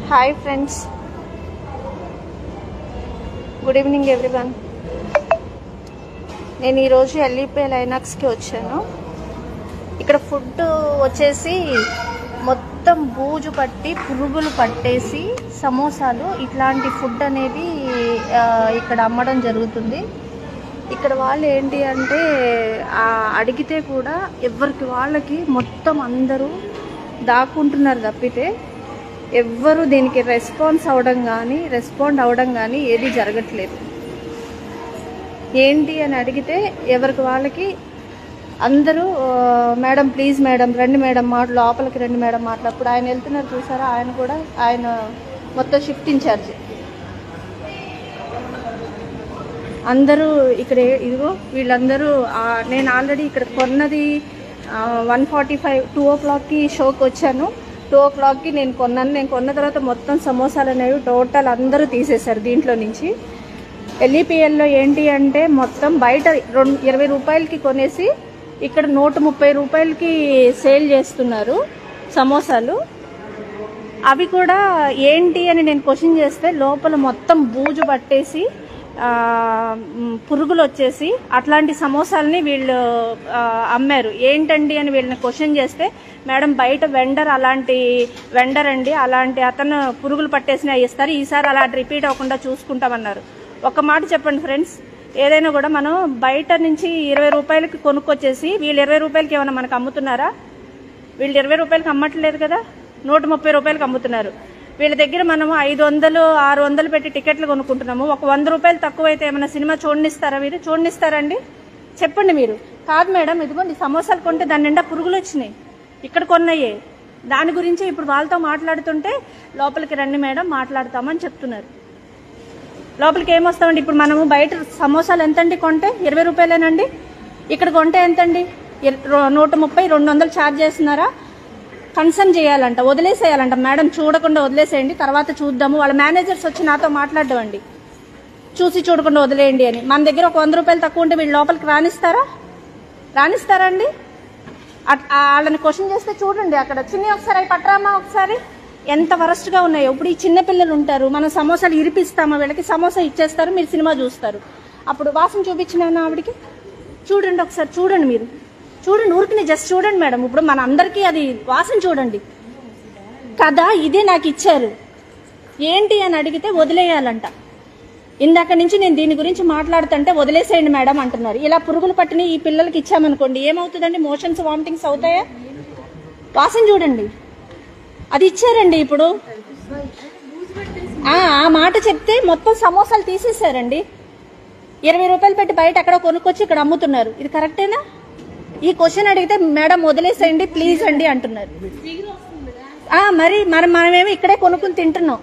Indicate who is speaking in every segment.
Speaker 1: Hi friends good evening everyone నేను ఈరోజు ఎల్ఈపీ లైనాక్స్కి వచ్చాను ఇక్కడ ఫుడ్ వచ్చేసి మొత్తం బూజు పట్టి పురుగులు పట్టేసి సమోసాలు ఇట్లాంటి ఫుడ్ అనేది ఆ, ఇక్కడ అమ్మడం జరుగుతుంది ఇక్కడ వాళ్ళు ఏంటి అంటే ఆ, అడిగితే కూడా ఎవరికి వాళ్ళకి మొత్తం అందరూ దాక్కుంటున్నారు తప్పితే ఎవ్వరు దీనికి రెస్పాన్స్ అవడం కానీ రెస్పాండ్ అవడం కానీ ఏది జరగట్లేదు ఏంటి అని అడిగితే ఎవరికి వాళ్ళకి అందరూ ఆ, మేడం ప్లీజ్ మేడం రండి మేడం మాట లోపలికి రండి మేడం మాట్లాడు ఆయన వెళ్తున్నారు చూసారా ఆయన కూడా ఆయన మొత్తం షిఫ్ట్ ఇన్ఛార్జ్ అందరూ ఇక్కడ ఇదిగో వీళ్ళందరూ ఆ, నేను ఆల్రెడీ ఇక్కడ కొన్నది వన్ ఫార్టీ ఫైవ్ టూ ఓ క్లాక్కి షోకి వచ్చాను టూ ఓ క్లాక్కి నేను కొన్నాను నేను కొన్న తర్వాత మొత్తం సమోసాలు అనేవి టోటల్ అందరూ తీసేశారు దీంట్లో నుంచి ఎల్ఈపిఎల్లో ఏంటి అంటే మొత్తం బయట రెండు ఇరవై రూపాయలకి కొనేసి ఇక్కడ నూట ముప్పై రూపాయలకి సేల్ చేస్తున్నారు సమోసాలు అవి కూడా ఏంటి అని నేను క్వశ్చన్ చేస్తే లోపల మొత్తం బూజు పట్టేసి ఆ, మ్, పురుగులు వచ్చేసి అట్లాంటి సమోసాలని వీళ్ళు ఆ, అమ్మారు ఏంటండి అని వీళ్ళని క్వశ్చన్ చేస్తే మేడం బయట వెండర్ అలాంటి వెండర్ అండి అలాంటి అతను పురుగులు పట్టేసినా ఇస్తారు ఈసారి అలా రిపీట్ అవ్వకుండా చూసుకుంటామన్నారు ఒక మాట చెప్పండి ఫ్రెండ్స్ ఏదైనా కూడా మనం బయట నుంచి ఇరవై రూపాయలకి కొనుక్కొచ్చేసి వీళ్ళు ఇరవై రూపాయలకి ఏమైనా మనకు అమ్ముతున్నారా వీళ్ళు ఇరవై రూపాయలకి అమ్మట్లేదు కదా నూట ముప్పై రూపాయలకి అమ్ముతున్నారు వీళ్ళ దగ్గర మనం ఐదు వందలు ఆరు వందలు పెట్టి టికెట్లు కొనుక్కుంటున్నాము ఒక వంద రూపాయలు తక్కువైతే ఏమైనా సినిమా చూడనిస్తారా మీరు చూడనిస్తారండి చెప్పండి మీరు కాదు మేడం ఇదిగోండి సమోసాలు కొంటే దాని నిండా పురుగులు వచ్చినాయి ఇక్కడ కొన్నాయే దాని గురించి ఇప్పుడు వాళ్ళతో మాట్లాడుతుంటే లోపలికి రండి మేడం మాట్లాడతామని చెప్తున్నారు లోపలికి ఏమొస్తామండి ఇప్పుడు మనము బయట సమోసాలు ఎంతండి కొంటే ఇరవై రూపాయలేనండి ఇక్కడ కొంటే ఎంతండి ఇర- రో- నూట ముప్పై రెండు వందలు ఛార్జ్ చేస్తున్నారా కన్సర్న్ చేయాలంట వదిలేసేయాలంట మేడం చూడకుండా వదిలేసేయండి తర్వాత చూద్దాము వాళ్ళ మేనేజర్స్ వచ్చి నాతో మాట్లాడడం అండి చూసి చూడకుండా వదిలేయండి అని మన దగ్గర ఒక వంద రూపాయలు తక్కువ ఉంటే వీళ్ళు లోపలికి రానిస్తారా రానిస్తారా అండి అట్- ఆ వాళ్ళని క్వశ్చన్ చేస్తే చూడండి అక్కడ చిన్న ఒకసారి అవి పట్టరామా ఒకసారి ఎంత వరస్ట్గా ఉన్నాయో ఇప్పుడు ఈ చిన్న పిల్లలు ఉంటారు మనం సమోసాలు ఇరిపిస్తామా వీళ్ళకి సమోసా ఇచ్చేస్తారు మీరు సినిమా చూస్తారు అప్పుడు వాసన చూపించిన ఆవిడకి చూడండి ఒకసారి చూడండి మీరు చూడండి ఊరికి జస్ట్ చూడండి మేడం ఇప్పుడు మన అందరికీ అది వాసన చూడండి కదా ఇదే నాకు ఇచ్చారు ఏంటి అని అడిగితే వదిలేయాలంట ఇందాక నుంచి నేను దీని గురించి మాట్లాడుతుంటే వదిలేసేయండి మేడం అంటున్నారు ఇలా పురుగులు పట్టిన ఈ పిల్లలకి ఇచ్చామనుకోండి ఏమవుతుందండి మోషన్స్ వామిటింగ్స్ అవుతాయా వాసన చూడండి అది ఇచ్చారండి ఇప్పుడు ఆ ఆ మాట చెప్తే మొత్తం సమోసాలు తీసేశారండి ఇరవై రూపాయలు పెట్టి బయట ఎక్కడో కొనుక్కొచ్చి ఇక్కడ అమ్ముతున్నారు ఇది కరెక్టేనా ఈ క్వశ్చన్ అడిగితే మేడం వదిలేసేయండి ప్లీజ్ అండి అంటున్నారు ఆ, మరి మరి మనమేమో ఇక్కడే కొనుక్కుని తింటున్నాం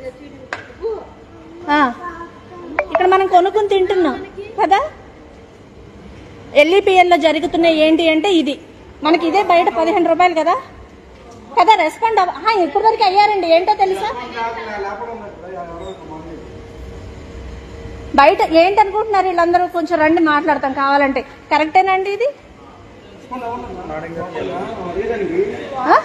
Speaker 1: ఆ, ఇక్కడ మనం కొనుక్కుని తింటున్నాం కదా ఎల్ఈపిఎల్లో జరుగుతున్నాయి ఏంటి అంటే ఇది మనకి ఇదే బయట పదిహేను రూపాయలు కదా కదా రెస్పాండ్ అవ ఆ, ఇప్పటి వరకు అయ్యారండి ఏంటో తెలుసా బయట ఏంటనుకుంటున్నారు వీళ్ళందరూ కొంచెం రండి మాట్లాడతాం కావాలంటే కరెక్టేనండి ఇది ఆ?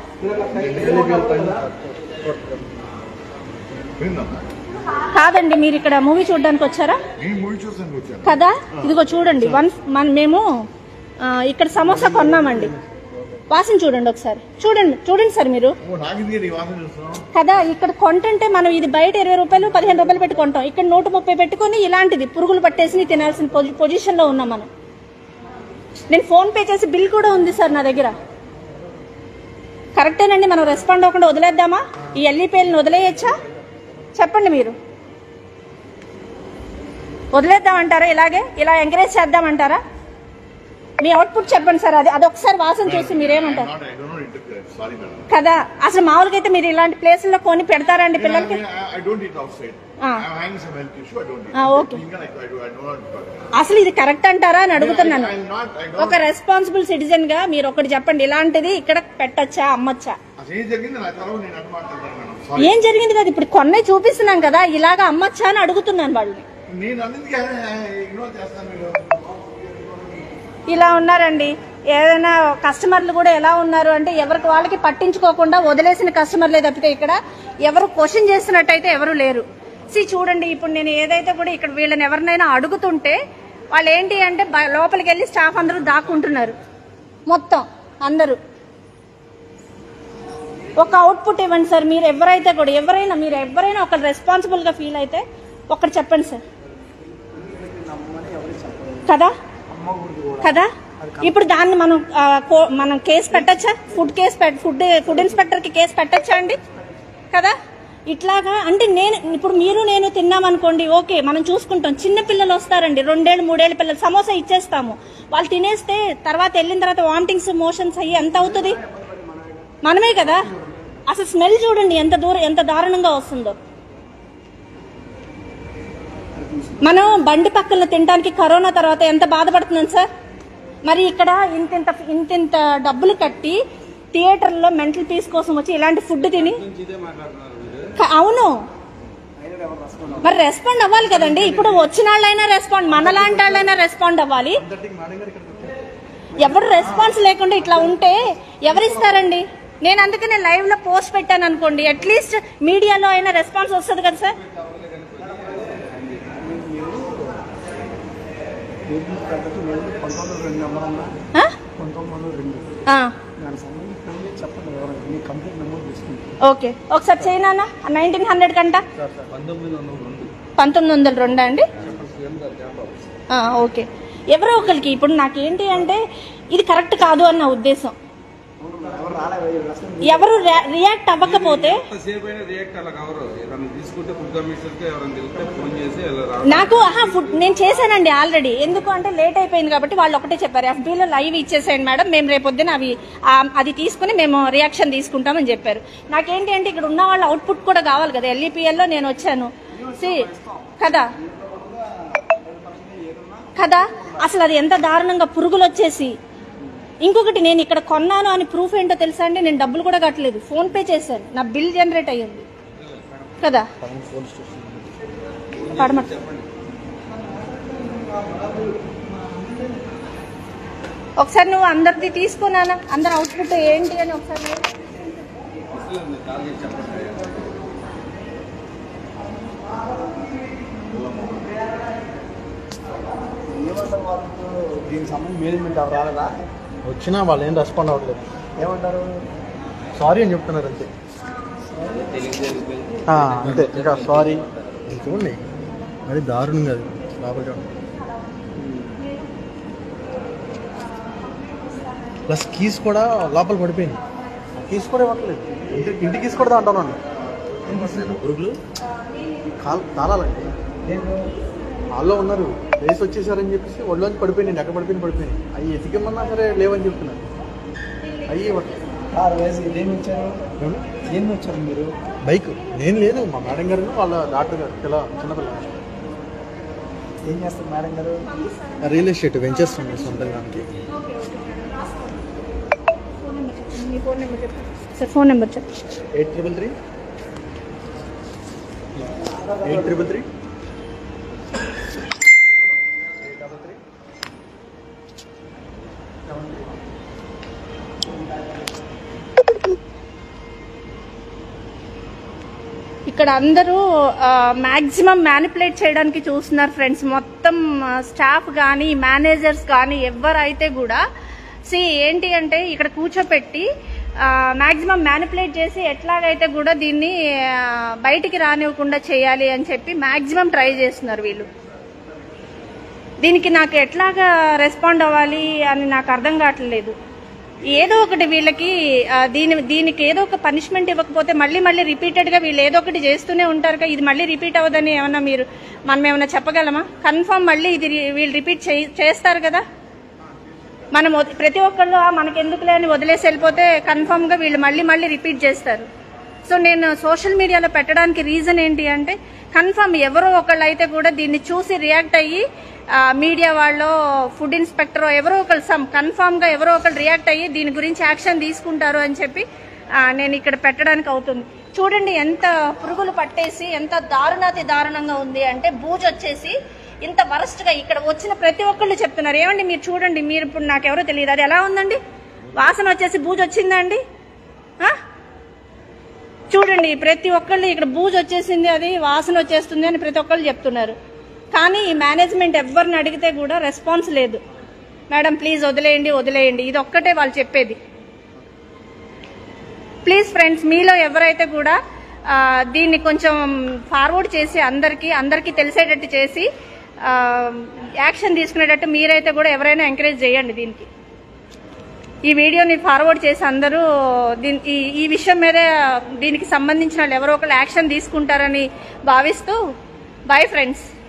Speaker 2: విందమ్మా
Speaker 1: కాదండి మీరు ఇక్కడ మూవీ చూడడానికి వచ్చారా
Speaker 2: నేను మూవీ చూసాను వచ్చాను
Speaker 1: కదా ఇదిగో చూడండి వన్ మన మేము ఆ, ఇక్కడ సమోసా కొన్నామండి వాసన చూడండి ఒకసారి చూడండి చూడండి సార్ మీరు
Speaker 2: ఓ నాకు ఇది నీ వాసన చూస్తున్నావు
Speaker 1: కదా ఇక్కడ కొంటుంటే మనం ఇది బయట ఇరవై రూపాయలు పదిహేను రూపాయలు పెట్టి కొంటాం ఇక్కడ నూట ముప్పై పెట్టుకొని ఇలాంటిది పురుగులు పట్టేసి తినాల్సిన పొజి- పొజిషన్లో ఉన్నాం మనం నేను ఫోన్ పే చేసి బిల్ కూడా ఉంది సార్ నా దగ్గర కరెక్టేనండి మనం రెస్పాండ్ అవ్వకుండా వదిలేద్దామా ఈ ఎల్ఈపీఎల్ని వదిలేయచ్చా చెప్పండి మీరు వదిలేద్దామంటారా ఇలాగే ఇలా ఎంకరేజ్ చేద్దామంటారా మీ అవుట్పుట్ చెప్పండి సార్ అది అదొకసారి వాసన చూసి మీరేమంటారు
Speaker 2: not I don't interfere sorry madam
Speaker 1: కదా అసలు మామూలుగా అయితే మీరు ఇలాంటి ప్లేసుల్లో కొని పెడతారండి పిల్లలకి
Speaker 2: I don't eat outside
Speaker 1: Ah.
Speaker 2: I hang some health issue I don't
Speaker 1: Ah, okay.
Speaker 2: ఇంకా ఐ డో ఐ డోంట్
Speaker 1: అసలు ఇది కరెక్ట్ అంటారా అని అడుగుతున్నాను
Speaker 2: ఐ నాట్ ఐ
Speaker 1: ఒక
Speaker 2: డోంట్
Speaker 1: రెస్పాన్సిబుల్ సిటిజన్ గా మీరు ఒకటి చెప్పండి ఇలాంటిది ఇక్కడ పెట్టచ్చా అమ్మచ్చా
Speaker 2: అసలు ఏం జరిగింది నా తర్వాత నేను అటు మాట్లాడతాను మేడం సారీ
Speaker 1: ఏం జరిగింది కదా ఇప్పుడు కొన్నే చూపిస్తున్నాం కదా ఇలాగా అమ్మచ్చా అని అడుగుతున్నాను వాళ్ళని
Speaker 2: నేను అన్నింటికి ఇగ్నోర్ చేస్తాను మీరు
Speaker 1: ఇలా ఉన్నారండి ఏదైనా కస్టమర్లు కూడా ఎలా ఉన్నారు అంటే ఎవరికి వాళ్ళకి పట్టించుకోకుండా వదిలేసిన కస్టమర్లే తప్పితే ఇక్కడ ఎవరు క్వశ్చన్ చేస్తున్నట్టయితే ఎవరు లేరు సి చూడండి ఇప్పుడు నేను ఏదైతే కూడా ఇక్కడ వీళ్ళని ఎవరినైనా అడుగుతుంటే వాళ్ళు ఏంటి అంటే బ- లోపలికి వెళ్ళి స్టాఫ్ అందరూ దాక్కుంటున్నారు మొత్తం అందరూ ఒక అవుట్పుట్ ఇవ్వండి సార్ మీరు ఎవరైతే కూడా ఎవరైనా మీరు ఎవరైనా ఒక రెస్పాన్సిబుల్ గా ఫీల్ అయితే ఒకటి చెప్పండి సార్ కదా కదా ఇప్పుడు దాన్ని మనం ఆ, కో- మనం కేసు పెట్టచ్చా ఫుడ్ కేసు పెట్- ఫుడ్ ఫుడ్ ఇన్స్పెక్టర్ కి కేసు పెట్టచ్చా అండి కదా ఇట్లాగా అంటే నేను ఇప్పుడు మీరు నేను తిన్నామనుకోండి ఓకే మనం చూసుకుంటాం చిన్న పిల్లలు వస్తారండి రెండేళ్ళు మూడేళ్ళ పిల్లలు సమోసా ఇచ్చేస్తాము వాళ్ళు తినేస్తే తర్వాత వెళ్ళిన తర్వాత వామిటింగ్స్ మోషన్స్ అయ్యి ఎంత అవుతుంది మనమే కదా అసలు స్మెల్ చూడండి ఎంత దూరం ఎంత దారుణంగా వస్తుందో మనం బండి పక్కన తినడానికి కరోనా తర్వాత ఎంత బాధపడుతున్నాం సార్ మరి ఇక్కడ ఇంతింత ఇంతింత డబ్బులు కట్టి థియేటర్లో మెంటల్ పీస్ కోసం వచ్చి ఇలాంటి ఫుడ్ తిని క- అవును మరి రెస్పాండ్ అవ్వాలి కదండి ఇప్పుడు వచ్చిన వాళ్ళైనా రెస్పాండ్ మనలాంటి వాళ్ళైనా రెస్పాండ్ అవ్వాలి ఎవరు రెస్పాన్స్ లేకుండా ఇట్లా ఉంటే ఎవరిస్తారండి నేను అందుకనే లైవ్ లో పోస్ట్ పెట్టాను అనుకోండి అట్లీస్ట్ మీడియాలో అయినా రెస్పాన్స్ వస్తుంది కదా సార్
Speaker 3: పంతొమ్మిది రెండు నెంబర్ ఉందా
Speaker 1: ఆ?
Speaker 3: పంతొమ్మిది రెండు
Speaker 1: ఆ,
Speaker 3: దానికి సంబంధించి చెప్పండి ఎవరైనా మీ కంప్లీట్ నెంబర్ తీసుకుంటాం
Speaker 1: ఓకే ఒకసారి చేయనా నైన్టీన్ హండ్రెడ్ కంట పంతొమ్మిది వందల రెండు అండి ఆ, ఓకే ఎవరో ఒకరికి ఇప్పుడు నాకేంటి అంటే ఇది కరెక్ట్ కాదు అన్న ఉద్దేశం
Speaker 3: ఎవరు రాలేదు అసలు
Speaker 1: ఎవరు రియా- రియాక్ట్ అవ్వకపోతే
Speaker 4: ఎంతసేపు అయినా రియాక్ట్ అలా కవరు ఏదైనా తీసుకుంటే ఫుడ్ కమిషనర్ కి ఎవరైనా తెలిస్తే ఫోన్ చేసి ఇలా రావడం
Speaker 1: నాకు ఆహా ఫుడ్ నేను చేశానండి ఆల్రెడీ ఎందుకు అంటే లేట్ అయిపోయింది కాబట్టి వాళ్ళు ఒకటే చెప్పారు ఎఫ్బీలో లైవ్ ఇచ్చేసేయండి మేడం మేము రేపొద్దున అవి ఆ, అది తీసుకుని మేము రియాక్షన్ తీసుకుంటామని చెప్పారు నాకేంటి అంటే ఇక్కడ ఉన్న వాళ్ళ అవుట్పుట్ కూడా కావాలి కదా ఎల్ఈపిఎల్లో నేను వచ్చాను సి కదా కదా అసలు అది ఎంత దారుణంగా పురుగులు వచ్చేసి ఇంకొకటి నేను ఇక్కడ కొన్నాను అని ప్రూఫ్ ఏంటో తెలుసా అండి నేను డబ్బులు కూడా కట్టలేదు ఫోన్ పే చేశాను నా బిల్ జనరేట్ అయ్యింది కదా పడమట ఒకసారి నువ్వు అందరిది తీసుకున్నానా అందరి అవుట్పుట్ ఏంటి అని ఒకసారి చూడు.
Speaker 3: ఏమంటారు వాళ్ళు దీనికి సంబంధించి మేనేజ్మెంట్ ఎవరు రాలేదా
Speaker 5: వచ్చినా వాళ్ళు ఏం రెస్పాండ్ అవ్వట్లేదు
Speaker 3: ఏమంటారు
Speaker 5: సారీ అని చెప్తున్నారు అంతే ఆ, అంతే ఇంకా సారీ చూడండి మరి దారుణంగా అది లోపల చూడండి ప్లస్ కీస్ కూడా లోపల పడిపోయింది కీస్ కూడా ఇవ్వట్లేదు ఇంటి ఇంటి కీస్ కూడా అంటున్నాను పురుగులు కాల్ తాళాలండి
Speaker 3: నేను
Speaker 5: వాళ్ళు ఉన్నారు రేస్ వచ్చేసారని చెప్పేసి ఒళ్ళోంచి పడిపోయింది ఎక్కడ పడిపోయింది పడిపోయింది అవి ఎతికమన్నా సరే లేవని చెప్తున్నారు అయ్యి ఇవ్వట్లేదు
Speaker 3: ఆరు వేసి దేని వచ్చారు దేని వచ్చారు మీరు
Speaker 5: బైక్ నేను లేదు మా మేడం గారు వాళ్ళ డాక్టర్ గారు పిల్ల చిన్నపిల్ల
Speaker 3: ఏం చేస్తారు మేడం గారు
Speaker 5: రియల్ ఎస్టేట్ వెంచర్స్ ఉన్నాయి సొంతంగా దానికి
Speaker 1: మీ ఫోన్ నెంబర్ చెప్పు సార్ ఫోన్ నెంబర్ చెప్పు
Speaker 5: eight triple three eight triple three
Speaker 1: ఇక్కడ అందరూ మాక్సిమం మ్యానిపులేట్ చేయడానికి చూస్తున్నారు ఫ్రెండ్స్ మొత్తం స్టాఫ్ కానీ మేనేజర్స్ కానీ ఎవరైతే కూడా సి ఏంటి అంటే ఇక్కడ కూర్చోపెట్టి మాక్సిమం మ్యానిపులేట్ చేసి ఎట్లాగైతే కూడా దీన్ని ఆ, బయటికి రానివ్వకుండా చేయాలి అని చెప్పి మాక్సిమం ట్రై చేస్తున్నారు వీళ్ళు దీనికి నాకు ఎట్లాగా రెస్పాండ్ అవ్వాలి అని నాకు అర్థం కావట్లేదు ఏదో ఒకటి వీళ్ళకి ఆ, దీని దీనికి ఏదో ఒక పనిష్మెంట్ ఇవ్వకపోతే మళ్ళీ మళ్ళీ రిపీటెడ్ గా వీళ్ళు ఏదో ఒకటి చేస్తూనే ఉంటారు కదా, ఇది మళ్ళీ రిపీట్ అవ్వదని ఏమన్నా మీరు మనం ఏమన్నా చెప్పగలమా కన్ఫర్మ్ మళ్ళీ ఇది రి- వీళ్ళు రిపీట్ చేస్తారు కదా మనం వద- ప్రతి ఒక్కళ్ళు "ఆ, మనకెందుకులే అని వదిలేసి వెళ్ళిపోతే కన్ఫర్మ్ గా వీళ్ళు మళ్ళీ మళ్ళీ రిపీట్ చేస్తారు సో నేను సోషల్ మీడియాలో పెట్టడానికి రీజన్ ఏంటి అంటే కన్ఫర్మ్ ఎవరో ఒకళ్ళు అయితే కూడా దీన్ని చూసి రియాక్ట్ అయ్యి ఆ, మీడియా వాళ్ళు ఫుడ్ ఇన్స్పెక్టర్ ఎవరో ఒకళ్ళు సమ్ కన్ఫర్మ్ గా ఎవరో ఒకళ్ళు రియాక్ట్ అయ్యి దీని గురించి యాక్షన్ తీసుకుంటారు అని చెప్పి ఆ, నేను ఇక్కడ పెట్టడానికి అవుతుంది చూడండి ఎంత పురుగులు పట్టేసి ఎంత దారుణాతి దారుణంగా ఉంది అంటే బూజు వచ్చేసి ఇంత వరస్ట్గా ఇక్కడ వచ్చిన ప్రతి ఒక్కళ్ళు చెప్తున్నారు ఏమండి మీరు చూడండి మీరు ఇప్పుడు నాకెవరో తెలియదు అది ఎలా ఉందండి వాసన వచ్చేసి బూజు వచ్చిందా అండి ఆ? చూడండి ప్రతి ఒక్కళ్ళు ఇక్కడ బూజు వచ్చేసింది అది వాసన వచ్చేస్తుంది అని ప్రతి ఒక్కళ్ళు చెప్తున్నారు కానీ ఈ మేనేజ్మెంట్ ఎవరిని అడిగితే కూడా రెస్పాన్స్ లేదు మేడం ప్లీజ్ వదిలేయండి వదిలేయండి ఇది ఒక్కటే వాళ్ళు చెప్పేది ప్లీజ్ ఫ్రెండ్స్ మీలో ఎవరైతే కూడా ఆ, దీన్ని కొంచెం ఫార్వర్డ్ చేసి అందరికీ అందరికీ తెలిసేటట్టు చేసి ఆ, యాక్షన్ తీసుకునేటట్టు మీరైతే కూడా ఎవరైనా ఎంకరేజ్ చేయండి దీనికి ఈ వీడియోని ఫార్వర్డ్ చేసి అందరూ దీని ఈ ఈ విషయం మీద దీనికి సంబంధించిన వాళ్ళు ఎవరో ఒకరు యాక్షన్ తీసుకుంటారని భావిస్తూ బాయ్ ఫ్రెండ్స్